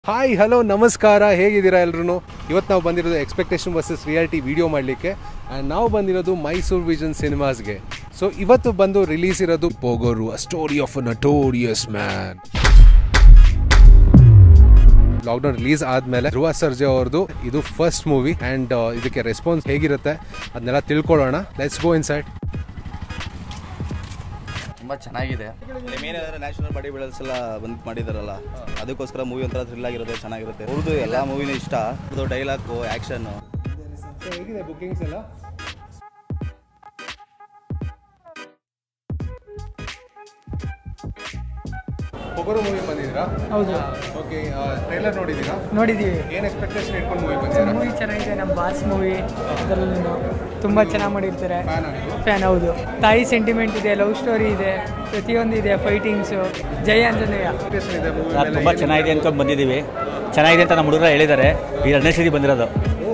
Hi hello ನಮಸ್ಕಾರ ಹೇಗಿದ್ದೀರಾ ಎಲ್ರು ಇವತ್ತು ನಾವು ಬಂದಿರೋದು ಎಕ್ಸ್ಪೆಕ್ಟೇಷನ್ ವರ್ಸಸ್ ರಿಯಾಲಿಟಿ ವಿಡಿಯೋ ಮಾಡಲಿಕ್ಕೆ ಆ್ಯಂಡ್ ನಾವು ಬಂದಿರೋದು ಮೈಸೂರು ವಿಷನ್ ಸಿನಿಮಾಸ್ಗೆ ಸೊ ಇವತ್ತು ಬಂದು ರಿಲೀಸ್ ಇರೋದು Pogaru a story of a notorious man lockdown release ಆದಮೇಲೆ ಧ್ರುವ ಸರ್ಜಾ ಅವ್ರದ್ದು ಇದು ಫಸ್ಟ್ ಮೂವಿ ಆ್ಯಂಡ್ ಇದಕ್ಕೆ ರೆಸ್ಪಾನ್ಸ್ ಹೇಗಿರುತ್ತೆ ಅದನ್ನೆಲ್ಲ ತಿಳ್ಕೊಳ್ಳೋಣ ಲೆಟ್ಸ್ ಗೋ ಇನ್ ಸೈಡ್ ತುಂಬ ಚೆನ್ನಾಗಿದೆ ಮೇನ್ ಅಂದರೆ ನ್ಯಾಷನಲ್ ಬಾಡಿ ಬಿಲ್ಡರ್ಸ್ ಎಲ್ಲ ಬಂದು ಮಾಡಿದಾರಲ್ಲ ಅದಕ್ಕೋಸ್ಕರ ಮೂವಿ ಒಂಥರ ಥ್ರಿಲ್ ಆಗಿರುತ್ತೆ ಚೆನ್ನಾಗಿರುತ್ತೆ ಅವ್ರದ್ದು ಎಲ್ಲ ಮೂವಿನೂ ಇಷ್ಟ ಅವ್ರದ್ದು ಡೈಲಾಗು ಆ್ಯಕ್ಷನ್ನು ಹೇಗಿದೆ ಬುಕ್ಕಿಂಗ್ಸ್ ಎಲ್ಲ ಪೊಗರು ಮೂವಿ ಬಂದಿದ್ದೀರಾ ಹೌದು ಓಕೆ ಟ್ರೈಲರ್ ನೋಡಿದ್ದೀರಾ ನೋಡಿದ್ದೀವಿ ಏನು ಎಕ್ಸ್ಪೆಕ್ಟೇಷನ್ ಇಟ್ಕೊಂಡು ಮೂವಿ ಬಂದಿದ್ದೀರಾ ಮೂವಿ ಚೆನ್ನಾಗಿದೆ ನಮ್ಮ ಬಾಸ್ ಮೂವಿ ಅದರಲ್ಲೂ ತುಂಬ ಚೆನ್ನಾಗಿ ಮಾಡಿರ್ತಾರೆ ಫ್ಯಾನ್ ಆಗಿದ್ದು ಫ್ಯಾನ್ ಹೌದು ತಾಯಿ ಸೆಂಟಿಮೆಂಟ್ ಇದೆ ಲವ್ ಸ್ಟೋರಿ ಇದೆ ಪ್ರತಿಯೊಂದು ಇದೆ ಫೈಟಿಂಗ್ಸು ಜಯ ಆಂಜನೇಯ ಎಕ್ಸ್ಪೆಕ್ಟೇಷನ್ ಇದೆ ಮೂವಿ ಸರ್ ತುಂಬ ಚೆನ್ನಾಗಿದೆ ಅನ್ಕೊಂಡು ಬಂದಿದ್ದೀವಿ ಚೆನ್ನಾಗಿದೆ ಅಂತ ನಮ್ಮ ಹುಡುಗರು ಹೇಳಿದ್ದಾರೆ ಈ ಎರಡನೇ ಸರಿ ಬಂದಿರೋದು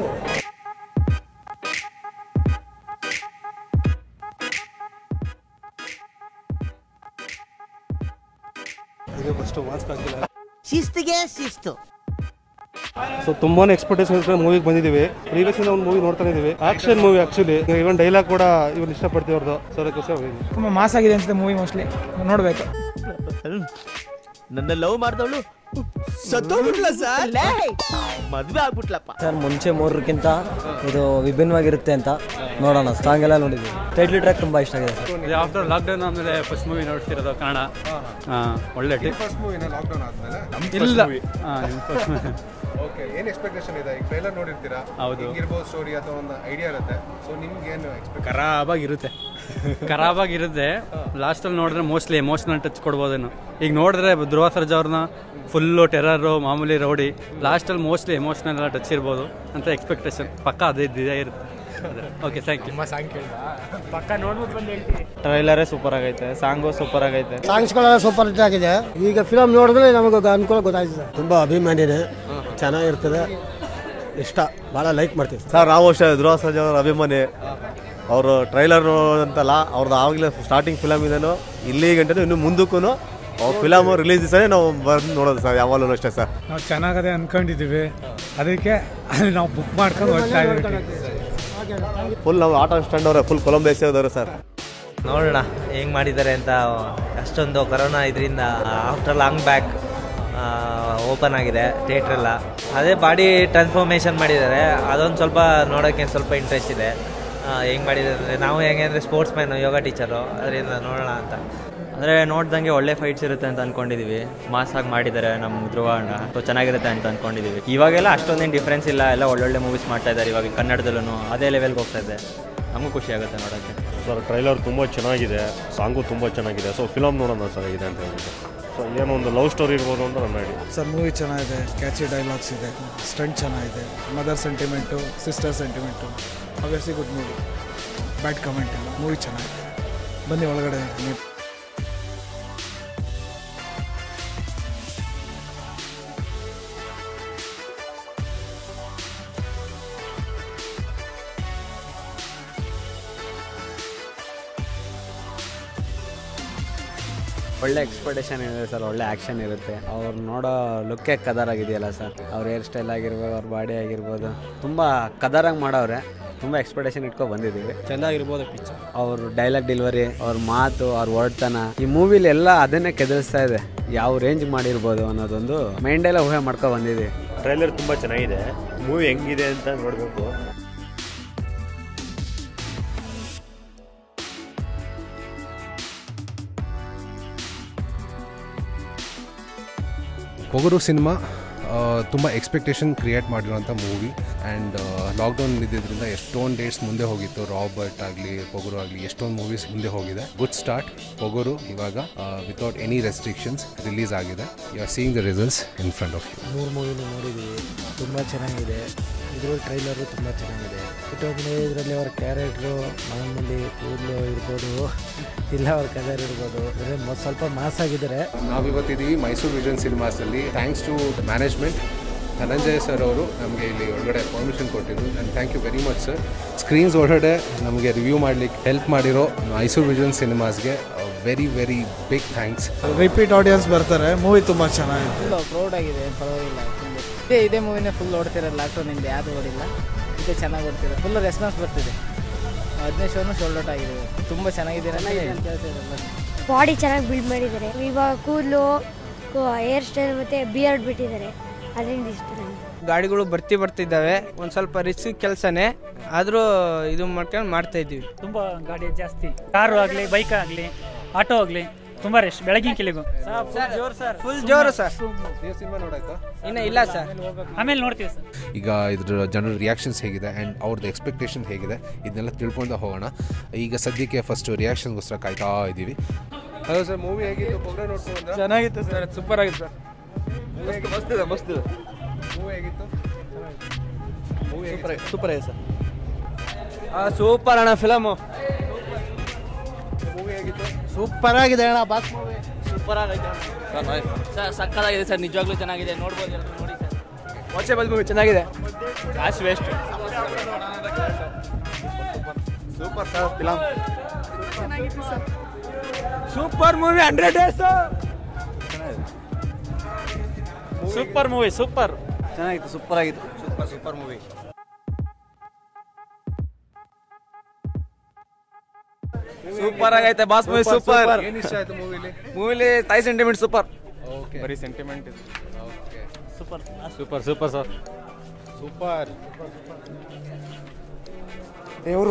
ಶಿಸ್ತಿಗೆ ಶಿಸ್ತು ಸೊ ತುಂಬಾನೇ ಎಕ್ಸ್ಪೆಕ್ಟೇಷನ್ ಮೂವಿಗೆ ಬಂದಿದ್ದೀವಿ ಪ್ರೀವಿಯಸ್ ಒಂದು ಮೂವಿ ನೋಡ್ತಾ ಇದೀವಿ action movie actually even dialogue ಕೂಡ ಇವನ್ ಇಷ್ಟಪಡ್ತೀವಿ ಅವ್ರದ್ದು ಸೊ ಅದಕ್ಕೋಸ್ಕರ ಬಂದಿದ್ದೀವಿ. ತುಂಬ ಮಾಸ್ ಆಗಿದೆ ಅನ್ಸುತ್ತೆ ಮೂವಿ ಮೋಸ್ಟ್ಲಿ ನೋಡಬೇಕು ನನ್ನ ಲವ್ ಮಾಡ್ದವಳು ಸತ್ತೋಗ್ಬಿಟ್ಲ ಸರ್ ಮದ್ವೆ ಆಗ್ಬಿಟ್ಲಪ್ಪ ಸರ್ ಮುಂಚೆ ಮೂರಕ್ಕಿಂತ ಇದು ವಿಭಿನ್ನವಾಗಿರುತ್ತೆ ಅಂತ ನೋಡೋಣ ಸಾಂಗ್ ಎಲ್ಲ ನೋಡಿದ್ವಿ ಟೈಟ್ಲ್ ಟ್ರ್ಯಾಕ್ ತುಂಬ ಇಷ್ಟ ಆಗಿದೆ ಸರ್ ಆಫ್ಟರ್ ಲಾಕ್ಡೌನ್ ಆದಮೇಲೆ ಫಸ್ಟ್ ಮೂವಿ ನೋಡ್ತಿರೋದು ಕನ್ನಡ ಹಾಂ ಒಳ್ಳೆ ಟಿ ಫಸ್ಟ್ ಮೂವಿನ ಲಾಕ್ಡೌನ್ ಆದ್ಮೇಲೆ ಇಲ್ಲ ಹಾಂ ನಿಮ್ಮ ಫಸ್ಟ್ ಮೂವಿ ಓಕೆ ಏನು ಎಕ್ಸ್ಪೆಕ್ಟೇಷನ್ ಇದೆ ಈಗ ಟ್ರೈಲರ್ ನೋಡಿರ್ತೀರಾ ಹೌದು. ಹೆಂಗಿರ್ಬೋದು ಸ್ಟೋರಿ ಅಥವಾ ಒಂದು ಐಡಿಯಾ ಇರುತ್ತೆ ಸೊ ನಿಮ್ಗೆ ಏನು ಎಕ್ಸ್ಪೆಕ್ಟ್ ಖರಾಬಾಗಿರುತ್ತೆ ಖರಾಬಾಗಿರುತ್ತೆ ಲಾಸ್ಟಲ್ಲಿ ನೋಡಿದ್ರೆ ಮೋಸ್ಟ್ಲಿ ಎಮೋಷ್ನಲ್ ಟಚ್ ಕೊಡ್ಬೋದೇನು ಈಗ ನೋಡಿದ್ರೆ ಧ್ರುವ ಸರ್ಜಾ ಅವ್ರನ್ನ ಫುಲ್ಲು ಟೆರರು ಮಾಮೂಲಿ ರೌಡಿ ಲಾಸ್ಟಲ್ಲಿ ಮೋಸ್ಟ್ಲಿ ಎಮೋಷ್ನಲ್ ಎಲ್ಲ ಟಚ್ ಇರ್ಬೋದು ಅಂತ ಎಕ್ಸ್ಪೆಕ್ಟೇಷನ್ ಪಕ್ಕ ಅದೇ ಇದ್ದೇ ಇರುತ್ತೆ ಓಕೆ ಥ್ಯಾಂಕ್ ಯು ಪಕ್ಕ ನೋಡ್ಬಿಟ್ಟು ಬಂದು ಹೇಳ್ತೀವಿ ಟ್ರೈಲರೇ ಸೂಪರ್ ಆಗೈತೆ ಸಾಂಗು ಸೂಪರ್ ಆಗೈತೆ ಸಾಂಗ್ಸ್ಗಳೆಲ್ಲ ಸೂಪರ್ ಹಿಟ್ ಆಗಿದೆ ಈಗ ಫಿಲಮ್ ನೋಡಿದ್ರೆ ನಮಗೆ ಅನುಕೂಲ ಗೊತ್ತಾಯ್ತದೆ ತುಂಬ ಅಭಿಮಾನಿನೇ ಚೆನ್ನಾಗಿರ್ತದೆ ಇಷ್ಟ ಭಾಳ ಲೈಕ್ ಮಾಡ್ತೀವಿ ಸರ್ ನಾವು ಅಷ್ಟೇ ಧ್ರುವ ಸರ್ಜಾ ಅವರ ಅಭಿಮಾನಿ ಅವರು ಟ್ರೈಲರ್ ಅಂತಲ್ಲ ಅವ್ರದ್ದು ಆವಾಗಲೇ ಸ್ಟಾರ್ಟಿಂಗ್ ಫಿಲಮ್ ಇದನ್ನು ಇಲ್ಲಿ ಗಂಟೆ ಇನ್ನು ಮುಂದಕ್ಕೂ ಅವ್ರ ಫಿಲಮ್ ರಿಲೀಸ್ ದಿವಸನೇ ನಾವು ಬಂದು ನೋಡೋದು ಸರ್ ಯಾವಾಗಲೂ ಅಷ್ಟೇ ಸರ್ ನಾವು ಚೆನ್ನಾಗದೆ ಅನ್ಕೊಂಡಿದ್ದೀವಿ ಅದಕ್ಕೆ ಅಲ್ಲಿ ನಾವು ಬುಕ್ ಮಾಡ್ಕೊಂಡು ಹೋಗ್ತಾ ಇದ್ದೀವಿ ಫುಲ್ ನಾವು ಆಟೋ ಸ್ಟ್ಯಾಂಡ್ ಅವರೇ ಫುಲ್ ಕೊಲಂಬ ಎಸೆಯೋದವ್ರೆ ಸರ್ ನೋಡೋಣ ಹೆಂಗ್ ಮಾಡಿದ್ದಾರೆ ಅಂತ ಅಷ್ಟೊಂದು ಕೊರೋನಾ ಇದರಿಂದ ಆಫ್ಟರ್ ಲಾಂಗ್ ಬ್ಯಾಕ್ ಓಪನ್ ಆಗಿದೆ ಥಿಯೇಟ್ರ್ ಎಲ್ಲ ಅದೇ ಬಾಡಿ ಟ್ರಾನ್ಸ್ಫಾರ್ಮೇಷನ್ ಮಾಡಿದ್ದಾರೆ ಅದೊಂದು ಸ್ವಲ್ಪ ನೋಡೋಕ್ಕೆ ಸ್ವಲ್ಪ ಇಂಟ್ರೆಸ್ಟ್ ಇದೆ ಹೆಂಗೆ ಮಾಡಿದ್ದಾರೆ ಅಂದರೆ ನಾವು ಹೆಂಗೆ ಅಂದರೆ ಸ್ಪೋರ್ಟ್ಸ್ ಮ್ಯಾನ್ ಯೋಗ ಟೀಚರು ಅದರಿಂದ ನೋಡೋಣ ಅಂತ ಅಂದರೆ ನೋಡ್ದಂಗೆ ಒಳ್ಳೆ ಫೈಟ್ಸ್ ಇರುತ್ತೆ ಅಂತ ಅನ್ಕೊಂಡಿದೀವಿ ಮಾಸ್ ಆಗಿ ಮಾಡಿದ್ದಾರೆ ನಮ್ಮ ಧ್ರುವ ಅಣ್ಣ ಸೊ ಚೆನ್ನಾಗಿರುತ್ತೆ ಅಂತ ಅನ್ಕೊಂಡಿದೀವಿ ಇವಾಗೆಲ್ಲ ಅಷ್ಟೊಂದೇನು ಡಿಫ್ರೆನ್ಸ್ ಇಲ್ಲ ಎಲ್ಲ ಒಳ್ಳೊಳ್ಳೆ ಮೂವೀಸ್ ಮಾಡ್ತಾ ಇದ್ದಾರೆ ಇವಾಗ ಕನ್ನಡದಲ್ಲೂ ಅದೇ ಲೆವೆಲ್ಗೆ ಹೋಗ್ತಾ ಇದೆ ನಮಗೂ ಖುಷಿ ಆಗುತ್ತೆ ನೋಡೋಕ್ಕೆ ಸರ್ ಟ್ರೈಲರ್ ತುಂಬ ಚೆನ್ನಾಗಿದೆ ಸಾಂಗು ತುಂಬ ಚೆನ್ನಾಗಿದೆ ಸೊ ಫಿಲಮ್ ನೋಡೋಣ ಸರ್ ಇದೆ ಅಂತ ಹೇಳ್ಬಿಟ್ಟು ಸೊ ಏನೋ ಒಂದು ಲವ್ ಸ್ಟೋರಿ ಇರ್ಬೋದು ಅಂತ ನನ್ನ ಐಡಿಯಾ ಸರ್ ಮೂವಿ ಚೆನ್ನಾಗಿದೆ ಕ್ಯಾಚಿ ಡೈಲಾಗ್ಸ್ ಇದೆ ಸ್ಟಂಟ್ ಚೆನ್ನಾಗಿದೆ mother sentiment sister sentiment obviously good movie bad comment ಇಲ್ಲ ಮೂವಿ ಚೆನ್ನಾಗಿದೆ ಬನ್ನಿ ಒಳಗಡೆ ನೀವು ಒಳ್ಳೆ ಎಕ್ಸ್ಪೆಕ್ಟೇಷನ್ ಇದೆ ಸರ್ ಒಳ್ಳೆ ಆ್ಯಕ್ಷನ್ ಇರುತ್ತೆ ಅವ್ರು ನೋಡೋ ಲುಕ್ಕೇ ಕದರಾಗಿದೆಯಲ್ಲ ಸರ್ ಅವ್ರ ಹೇರ್ ಸ್ಟೈಲ್ ಆಗಿರ್ಬೋದು ಅವ್ರ ಬಾಡಿ ಆಗಿರ್ಬೋದು ತುಂಬ ಕದರಾಗಿ ಮಾಡವ್ರೆ ತುಂಬ ಎಕ್ಸ್ಪೆಕ್ಟೇಷನ್ ಇಟ್ಕೊಂಡು ಬಂದಿದ್ದೀವಿ ಚೆನ್ನಾಗಿರ್ಬೋದು ಪಿಕ್ಚರ್ ಅವ್ರ ಡೈಲಾಗ್ ಡೆಲಿವರಿ ಅವ್ರ ಮಾತು ಅವ್ರ ಒಡ್ತನ ಈ ಮೂವಿಲಿ ಎಲ್ಲ ಅದನ್ನೇ ಕೆದರಿಸ್ತಾ ಇದೆ ಯಾವ ರೇಂಜ್ ಮಾಡಿರ್ಬೋದು ಅನ್ನೋದೊಂದು ಮೈಂಡೆಲ್ಲ ಊಹೆ ಮಾಡ್ಕೊ ಬಂದಿದ್ದೀವಿ ಟ್ರೈಲರ್ ತುಂಬ ಚೆನ್ನಾಗಿದೆ ಮೂವಿ ಹೆಂಗಿದೆ ಅಂತ ನೋಡಬೇಕು ಪೊಗರು ಸಿನಿಮಾ ತುಂಬ ಎಕ್ಸ್ಪೆಕ್ಟೇಷನ್ ಕ್ರಿಯೇಟ್ ಮಾಡಿರೋಂಥ ಮೂವಿ ಆ್ಯಂಡ್ ಲಾಕ್ಡೌನ್ ಇದ್ದಿದ್ದರಿಂದ ಎಷ್ಟೊಂದು ಡೇಟ್ಸ್ ಮುಂದೆ ಹೋಗಿತ್ತು ರಾಬರ್ಟ್ ಆಗಲಿ ಪೊಗರು ಆಗಲಿ ಎಷ್ಟೊಂದು ಮೂವೀಸ್ ಮುಂದೆ ಹೋಗಿದೆ ಗುಡ್ ಸ್ಟಾರ್ಟ್ ಪೊಗರು ಇವಾಗ ವಿತೌಟ್ ಎನಿ ರೆಸ್ಟ್ರಿಕ್ಷನ್ಸ್ ರಿಲೀಸ್ ಆಗಿದೆ you are seeing the results in front of you ಮೂರು ಮೂವಿನೂ ನೋಡಿದ್ದೀವಿ ತುಂಬ ಚೆನ್ನಾಗಿದೆ ಇದ್ರ ಟ್ರೈಲರು ತುಂಬ ಚೆನ್ನಾಗಿದೆ ಇಟ್ಟೊಂದು ಇದರಲ್ಲಿ ಅವ್ರ ಕ್ಯಾರೆಕ್ಟ್ರು ಮಾಮೂಲಿ ಕೂದಲು ಇರ್ಬೋದು ಇಲ್ಲ ಅವ್ರ ಕಲರ್ ಇರ್ಬೋದು ಅಂದರೆ ಸ್ವಲ್ಪ ಮಾಸ್ ಆಗಿದ್ದಾರೆ ನಾವಿವತ್ತಿದ್ದೀವಿ ಮೈಸೂರು ವಿಷನ್ ಸಿನಿಮಾಸಲ್ಲಿ thanks to management Dhananjaya sir ಅವರು ನಮಗೆ ಇಲ್ಲಿ ಒಳಗಡೆ ಪರ್ಮಿಷನ್ ಕೊಟ್ಟಿದ್ರು and thank you very much sir screens ಒಳಗಡೆ ನಮಗೆ ರಿವ್ಯೂ ಮಾಡಲಿಕ್ಕೆ ಹೆಲ್ಪ್ ಮಾಡಿರೋ ಮೈಸೂರು ವಿಜನ್ ಸಿನಿಮಾಸ್ಗೆ very very big thanks repeat audience ಬರ್ತಾರೆ ಮೂವಿ ತುಂಬ ಚೆನ್ನಾಗಿದೆ ಫುಲ್ ಪ್ರೌಡ್ ಆಗಿದೆ ಪರವಾಗಿಲ್ಲ ಫುಲ್ ಇದೇ ಇದೇ ಮೂವಿನೇ ಫುಲ್ ಓಡ್ತಿರೋದು ಲಾಕ್ಡೌನಿಂದ ಯಾವುದು ಓಡಿಲ್ಲ ಇದೇ ಚೆನ್ನಾಗಿ ಓಡ್ತಿರೋದು ಫುಲ್ ರೆಸ್ಪಾನ್ಸ್ ಬರ್ತಿದೆ ಹದಿನೈದು ಶೋನು ಸೋಲ್ಡ್ ಔಟ್ ಆಗಿದೆ ತುಂಬ ಚೆನ್ನಾಗಿದೆ ಅಂತ ಕೇಳ್ತಿರಲ್ಲ ಬಾಡಿ ಚೆನ್ನಾಗಿ ಬಿಲ್ಡ್ ಮಾಡಿದ್ದಾರೆ ಇವಾಗ ಕೂದಲು ಹೇರ್ ಸ್ಟೈಲ್ ಮತ್ತು ಬಿಯರ್ಡ್ ಬಿಟ್ಟಿದ್ದಾರೆ ಅದರಿಂದ ಇಷ್ಟ ನನಗೆ ಗಾಡಿಗಳು ಬರ್ತಿ ಬರ್ತಿದ್ದಾವೆ ಒಂದು ಸ್ವಲ್ಪ ರಿಸ್ಕ್ ಕೆಲಸನೇ ಆದರೂ ಇದು ಮಾಡ್ಕೊಂಡು ಮಾಡ್ತಾ ಇದ್ದೀವಿ ತುಂಬ ಗಾಡಿ ಜಾಸ್ತಿ ಕಾರು ಆಗಲಿ ಬೈಕ್ ಆಗಲಿ ಆಟೋ ಆಗಲಿ ತುಂಬ ರೆಸ್ಟ್ ಬೆಳಗಿನ ಕೆಲಿಗೂ ಫುಲ್ ಜೋರು ಸರ್ ಸಿನಿಮಾ ನೋಡಾಯ್ತಾ ಇನ್ನು ಇಲ್ಲ ಸರ್ ಆಮೇಲೆ ನೋಡ್ತೀವಿ ಸರ್ ಈಗ ಇದ್ರ ಜನರ ರಿಯಾಕ್ಷನ್ಸ್ ಹೇಗಿದೆ ಆ್ಯಂಡ್ ಅವ್ರದ್ದು ಎಕ್ಸ್ಪೆಕ್ಟೇಷನ್ ಹೇಗಿದೆ ಇದನ್ನೆಲ್ಲ ತಿಳ್ಕೊಂಡು ಹೋಗೋಣ ಈಗ ಸದ್ಯಕ್ಕೆ ಫಸ್ಟ್ ರಿಯಾಕ್ಷನ್ಗೋಸ್ಕರ ಕಾಯ್ತಾ ಇದ್ದೀವಿ ಹಲೋ ಸರ್ ಮೂವಿ ಹೇಗಿತ್ತು ಪ್ರೋಗ್ರಾಮ್ ನೋಡ್ಕೊಂಡು ಚೆನ್ನಾಗಿತ್ತು ಸರ್ ಸೂಪರ್ ಆಗಿತ್ತು ಸರ್ ಮಸ್ತ್ ಇದೆ ಮಸ್ತ್ ಇದೆ ಮೂವಿ ಹೇಗಿತ್ತು ಸೂಪರ್ ಸೂಪರ್ ಆಗಿದೆ ಸರ್ ಸೂಪರ್ ಅಣ್ಣ ಫಿಲಮು ಮೂವಿ ಹೇಗಿತ್ತು ಸೂಪರ್ ಆಗಿದೆ ಅಣ್ಣ ಬಾಸ್ ಮೂವಿ ಸೂಪರ್ ಆಗೈತೆ ಸರ್ ಸಕ್ಕತ್ತಾಗಿದೆ ಸರ್ ನಿಜವಾಗ್ಲೂ ಚೆನ್ನಾಗಿದೆ ನೋಡ್ಬೋದು ಎಲ್ರು ನೋಡಿ ಸರ್ ವಾಚೇಬಲ್ ಮೂವಿ ಚೆನ್ನಾಗಿದೆ ಕಾಸು waste super sir film super movie hundred days super movie super ಚೆನ್ನಾಗಿತ್ತು ಸೂಪರ್ ಆಗಿತ್ತು ಸೂಪರ್ ಸೂಪರ್ ಮೂವಿ ಸೂಪರ್ ಆಗೈತೆ ಬಾಸ್ ಮೂವಿ ಸೂಪರ್ ಏನು ಇಷ್ಟ ಆಯಿತು ಮೂವಿಲಿ ಮೂವಿಲಿ ತಾಯಿ ಸೆಂಟಿಮೆಂಟ್ ಸೂಪರ್ ಓಕೆ ಬರೀ sentiment okay super super super sir super ದೇವರು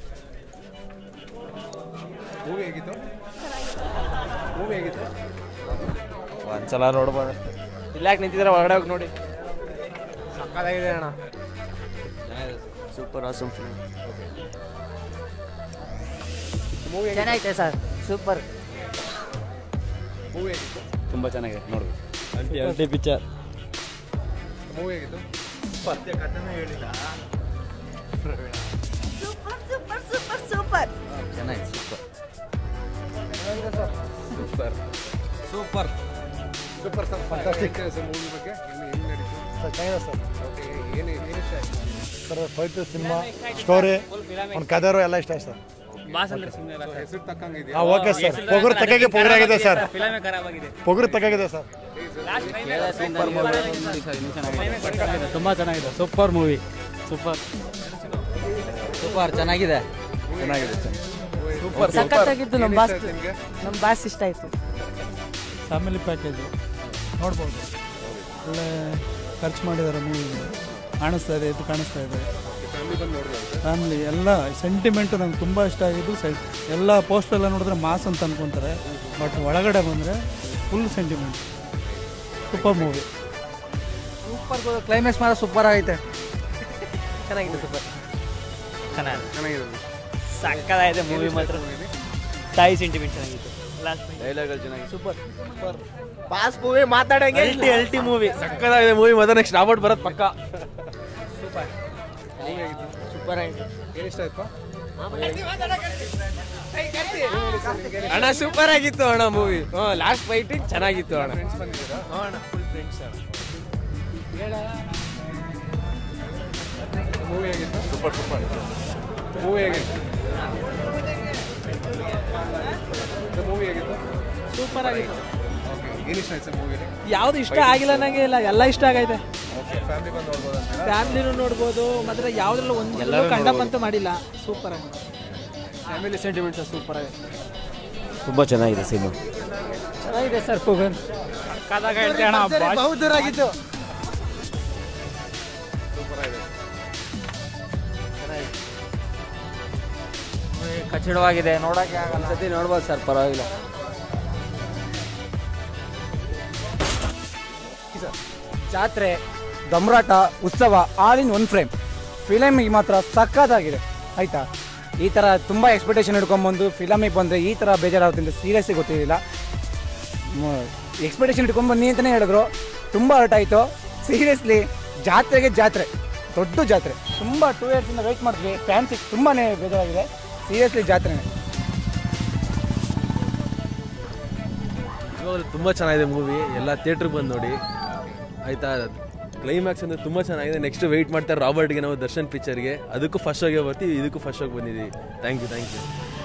ಮೂವಿ ಹೇಗಿತ್ತು ಮೂವಿ ಹೇಗಿತ್ತು ಒಂದ್ಸಲ ನೋಡ್ಬೋದು ಇಲ್ಲ ಯಾಕೆ ನಿಂತಿದ್ರೆ ಹೊರಗಡೆ ಹೋಗಿ ನೋಡಿ ಸಕ್ಕತ್ತಾಗಿದೆ ಅಣ್ಣ ಸೂಪರ್ ಆಸಮ್ ಫಿಲ್ಮ್ ಮೂವಿ ಚೆನ್ನಾಗೈತೆ ಸರ್ ಸೂಪರ್ ಮೂವಿ ಹೇಗಿತ್ತು ತುಂಬ ಚೆನ್ನಾಗಿದೆ ನೋಡ್ಬೇಕು ಅಲ್ಟಿ ಪಿಕ್ಚರ್ ಮೂವಿ ಹೇಗಿತ್ತು ಚೆನ್ನಾಗಿದೆ super super super super sir fantastic sir movie ಬಗ್ಗೆ ಇನ್ನು ಹೆಂಗೆ ನಡೀತು ಸರ್ ಚೆನ್ನಾಗಿದೆ ಸರ್ ಓಕೆ ಏನು ಏನು ಇಷ್ಟ ಆಯಿತು ಸರ್ ಫೈಟ್ ಸಿನಿಮಾ ಸ್ಟೋರಿ ಒಂದು ಕದರು ಎಲ್ಲ ಇಷ್ಟ ಆಯ್ತು ಸರ್ ಬಾಸ್ ಅಂದ್ರೆ ಸುಮ್ಮನೆ ಹೆಸರು ತಕ್ಕಂಗೆ ಇದೆ ಹಾಂ ಓಕೆ ಸರ್ ಪೊಗರು ತಕ್ಕಾಗೆ ಪೊಗರಾಗಿದೆ ಸರ್ ಫಿಲಮೇ ಖರಾಬ್ ಆಗಿದೆ ಪೊಗರು ತಕ್ಕಾಗಿದೆ ಸರ್ ತುಂಬ ಚೆನ್ನಾಗಿದೆ ಸೂಪರ್ ಮೂವಿ ಸೂಪರ್ ಸೂಪರ್ ಚೆನ್ನಾಗಿದೆ ಚೆನ್ನಾಗಿದೆ ಸೂಪರ್ ಸಖತ್ತಾಗಿತ್ತು ನಮ್ಮ ಬಾಸ್ ನಿಮಗೆ ನಮ್ಮ ಬಾಸ್ ಇಷ್ಟ ಆಯಿತು ಫ್ಯಾಮಿಲಿ ಪ್ಯಾಕೇಜು ನೋಡ್ಬೋದು ಒಳ್ಳೆ ಖರ್ಚು ಮಾಡಿದ್ದಾರೆ ಮೂವಿ ಕಾಣಿಸ್ತಾ ಇದೆ ಇದು ಕಾಣಿಸ್ತಾ ಇದೆ ಫ್ಯಾಮಿಲಿ ಬಂದು ನೋಡ್ಬೋದು ಫ್ಯಾಮಿಲಿ ಎಲ್ಲ ಸೆಂಟಿಮೆಂಟು ನಂಗೆ ತುಂಬ ಇಷ್ಟ ಆಗಿದ್ದು ಸೈ ಎಲ್ಲ ಪೋಸ್ಟ್ ಎಲ್ಲ ನೋಡಿದ್ರೆ ಮಾಸ್ ಅಂತ ಅನ್ಕೊಂತಾರೆ ಬಟ್ ಒಳಗಡೆ ಬಂದರೆ full sentiment super movie super climax ಮಾತ್ರ ಸೂಪರ್ ಆಗೈತೆ ಚೆನ್ನಾಗಿದೆ ಸೂಪರ್ ಚೆನ್ನಾಗಿದೆ ಚೆನ್ನಾಗಿದೆ ಸಕ್ಕತ್ತಾಗಿದೆ ಮೂವಿ ಮಾತ್ರ ತಾಯಿ ಸೆಂಟಿಮೆಂಟ್ ಚೆನ್ನಾಗಿತ್ತು ಲಾಸ್ಟ್ ಡೈಲಾಗ್ಗಳು ಚೆನ್ನಾಗಿದೆ ಸೂಪರ್ ಸೂಪರ್ ಬಾಸ್ ಮೂವಿ ಮಾತಾಡಂಗೆ ಅಲ್ಟಿ ಅಲ್ಟಿ ಮೂವಿ ಸಕ್ಕದಾಗಿದೆ ಮೂವಿ ಮತ್ತೆ ನೆಕ್ಸ್ಟ್ ರಾಬರ್ಟ್ ಬರೋದು ಪಕ್ಕ ಸೂಪರ್ ಆಗಿದೆ ಏನು ಇಷ್ಟ ಆಯ್ತು ಅಣ್ಣ ಸೂಪರ್ ಆಗಿತ್ತು ಅಣ್ಣ ಮೂವಿ ಲಾಸ್ಟ್ ಫೈಟಿಂಗ್ ಚೆನ್ನಾಗಿತ್ತು ಅಣ್ಣ ಫ್ರೆಂಡ್ಸ್ ಬಂದಿದ್ದೀರಾ ಅಣ್ಣ ಫುಲ್ ಫ್ರೆಂಡ್ಸ್ ಮೂವಿ ಹೇಗಿತ್ತು ಸೂಪರ್ ಸೂಪರ್ ಮೂವಿ ಹೇಗಿತ್ತು ಮೂವಿ ಹೇಗಿತ್ತು ಸೂಪರ್ ಆಗಿತ್ತು ಓಕೆ ಏನು ಇಷ್ಟ ಆಯ್ತು ಸರ್ ಮೂವಿಲಿ ಯಾವ್ದು ಇಷ್ಟ ಆಗಿಲ್ಲ ನನಗೆ ಇಲ್ಲ ಎಲ್ಲ ಇಷ್ಟ ಆಗೈತೆ ಓಕೆ ಫ್ಯಾಮಿಲಿ ಬಂದು ನೋಡ್ಬೋದು ಅಂತ ಫ್ಯಾಮಿಲಿನೂ ನೋಡ್ಬೋದು ಮತ್ತೆ ಯಾವ್ದ್ರಲ್ಲೂ ಒಂದು ಕಂಡಪ್ ಅಂತೂ ಮಾಡಿಲ್ಲ ಸೂಪರ್ ಆಗಿದೆ ಫ್ಯಾಮಿಲಿ ಸೆಂಟಿಮೆಂಟ್ಸ್ ಸೂಪರ್ ಆಗಿದೆ ತುಂಬ ಚೆನ್ನಾಗಿದೆ ಸಿನಿಮಾ ಚೆನ್ನಾಗಿದೆ ಸರ್ ಪೋಗನ್ ಕದಾಗ ಹೇಳ್ತೀಯ ಅಣ್ಣ ಬಾಸ್ ಬಹುದೂರ ಆಗಿತ್ತು ಕಚ್ಚಡವಾಗಿದೆ ನೋಡೋಕ್ಕೆ ಒಂದ್ಸತಿ ನೋಡ್ಬೋದು ಸರ್ ಪರವಾಗಿಲ್ಲ ಜಾತ್ರೆ ದಮ್ರಾಟ ಉತ್ಸವ ಆಲ್ ಇನ್ ಒನ್ ಫ್ರೇಮ್ ಫಿಲಮಿಗೆ ಮಾತ್ರ ಸಕ್ಕತ್ತಾಗಿದೆ ಆಯಿತಾ ಈ ಥರ ತುಂಬ ಎಕ್ಸ್ಪೆಕ್ಟೇಷನ್ ಹಿಡ್ಕೊಂಬಂದು ಫಿಲಮಿಗೆ ಬಂದರೆ ಈ ಥರ ಬೇಜಾರಾಗುತ್ತೆ ಅಂತ ಸೀರಿಯಸ್ಲಿ ಗೊತ್ತಿರಲಿಲ್ಲ ಎಕ್ಸ್ಪೆಕ್ಟೇಷನ್ ಇಟ್ಕೊಂಡ್ಬನ್ನಿ ಅಂತಲೇ ಹೇಳಿದ್ರು ತುಂಬ ಹರ್ಟ್ ಆಯಿತು ಸೀರಿಯಸ್ಲಿ ಜಾತ್ರೆಗೆ ಜಾತ್ರೆ ದೊಡ್ಡ ಜಾತ್ರೆ ತುಂಬ ಟೂ ಇಯರ್ಸಿಂದ ವೆಯ್ಟ್ ಮಾಡಿದ್ವಿ ಫ್ಯಾನ್ಸಿಗೆ ತುಂಬಾ ಬೇಜಾರಾಗಿದೆ ಸೀರಿಯಸ್ಲಿ ಜಾತ್ರೆನೇ ಇವಾಗಲೂ ತುಂಬ ಚೆನ್ನಾಗಿದೆ ಮೂವಿ ಎಲ್ಲ ಥಿಯೇಟ್ರಿಗೆ ಬಂದು ನೋಡಿ ಆಯಿತಾ ಕ್ಲೈಮ್ಯಾಕ್ಸ್ ಅಂದರೆ ತುಂಬ ಚೆನ್ನಾಗಿದೆ ನೆಕ್ಸ್ಟ್ ವೆಯ್ಟ್ ಮಾಡ್ತಾರೆ ರಾಬರ್ಟ್ಗೆ ನಾವು ದರ್ಶನ್ ಪಿಕ್ಚರ್ಗೆ ಅದಕ್ಕೂ ಫಸ್ಟ್ ಶೋಗೆ ಬರ್ತೀವಿ ಇದಕ್ಕೂ ಫಸ್ಟ್ ಶೋಗೆ ಬಂದಿದ್ದೀವಿ ಥ್ಯಾಂಕ್ ಯು ಥ್ಯಾಂಕ್ ಯು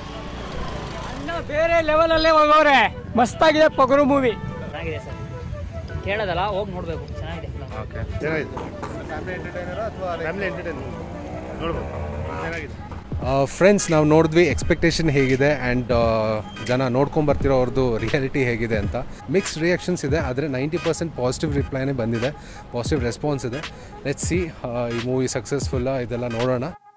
ಬೇರೆ ಲೆವೆಲಲ್ಲೇ ಹೋಗೋರೆ ಮಸ್ತಾಗಿದೆ ಪೊಗರು ಮೂವಿ ಚೆನ್ನಾಗಿದೆ ಸರ್ ಕೇಳೋದಲ್ಲ ಹೋಗಿ ನೋಡಬೇಕು ಚೆನ್ನಾಗಿದೆ ಓಕೆ ಚೆನ್ನಾಗಿದೆ ಫ್ಯಾಮಿಲಿ ಎಂಟರ್ಟೈನರ್ ಅಥವಾ ಫ್ಯಾಮಿಲಿ ಎಂಟರ್ಟೈನರ್ ನೋಡ್ಬೋದು ಚೆನ್ನಾಗಿದೆ ಫ್ರೆಂಡ್ಸ್ ನಾವು ನೋಡಿದ್ವಿ ಎಕ್ಸ್ಪೆಕ್ಟೇಷನ್ ಹೇಗಿದೆ ಆ್ಯಂಡ್ ಜನ ನೋಡ್ಕೊಂಬರ್ತಿರೋ ಅವ್ರದ್ದು ರಿಯಾಲಿಟಿ ಹೇಗಿದೆ ಅಂತ ಮಿಕ್ಸ್ಡ್ ರಿಯಾಕ್ಷನ್ಸ್ ಇದೆ ಆದರೆ ನೈಂಟಿ ಪರ್ಸೆಂಟ್ ಪಾಸಿಟಿವ್ ರಿಪ್ಲೈನೇ ಬಂದಿದೆ ಪಾಸಿಟಿವ್ ರೆಸ್ಪಾನ್ಸ್ ಇದೆ ಲೆಟ್ ಸಿ ಈ ಮೂವಿ ಸಕ್ಸಸ್ಫುಲ್ಲ ಇದೆಲ್ಲ ನೋಡೋಣ